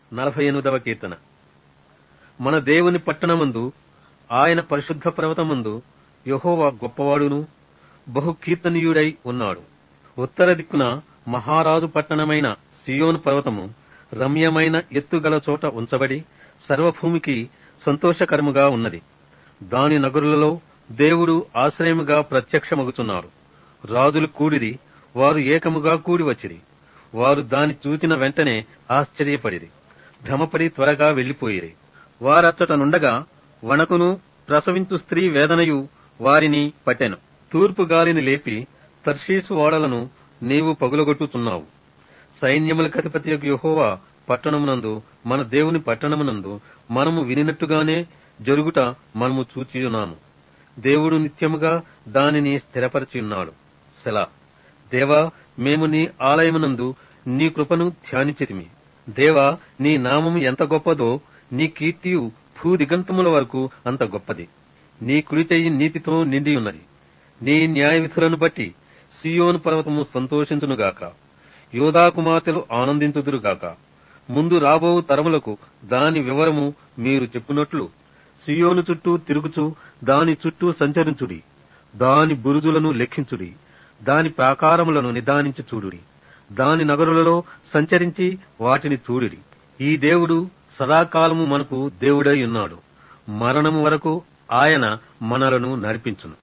నలభై ఎనిమిదవ కీర్తన మన దేవుని పట్టణమందు ఆయన పరిశుద్ధ పర్వతమందు యెహోవా గొప్పవాడును బహు కీర్తనీయుడై ఉన్నాడు ఉత్తర దిక్కున మహారాజు పట్టణమైన సియోను పర్వతము రమ్యమైన ఎత్తుగల చోట ఉంచబడి సర్వభూమికి సంతోషకరముగా ఉన్నది దాని నగరులలో దేవుడు ఆశ్రయముగా ప్రత్యక్షమగుచున్నాడు రాజులు కూడిరి వారు ఏకముగా కూడి వచ్చిరి వారు దాని చూచిన వెంటనే ఆశ్చర్యపడిరి భ్రమపడి త్వరగా వెళ్లిపోయిరి వారచ్చట నుండగా వణకును ప్రసవించు స్త్రీ వేదనయు వారిని పట్టెను తూర్పు గాలిని లేపి తర్షీసు ఓడలను నీవు పగులగొట్టుచున్నావు సైన్యములకధిపతి యెహోవా పట్టణమునందు మన దేవుని పట్టణమునందు మనము వినినట్టుగానే జరుగుట మనము చూచియున్నాము దేవుడు నిత్యముగా దానిని స్థిరపరచియున్నాడు సెలా దేవా మేము నీ ఆలయమునందు నీ కృపను ధ్యానించితిమి దేవా నీ నామము ఎంత గొప్పదో నీ కీర్తియు భూదిగంతముల వరకు అంత గొప్పది నీ కుడి చెయ్యి నీతితో నిండి ఉన్నది నీ న్యాయ విధులను బట్టి సియోను పర్వతము సంతోషించునుగాక యోధా కుమార్తెలు ఆనందించుదురుగాక ముందు రాబో తరములకు దాని వివరము మీరు చెప్పునట్లు సియోను చుట్టూ తిరుగుచు దాని చుట్టూ సంచరించుడి దాని బురుజులను లెక్కించుడి దాని ప్రాకారములను నిదానించి చూడుడి దాని నగరులలో సంచరించి వాటిని చూడుడి ఈ దేవుడు సదాకాలము మనకు దేవుడై ఉన్నాడు మరణము వరకు ఆయన మనలను నడిపించును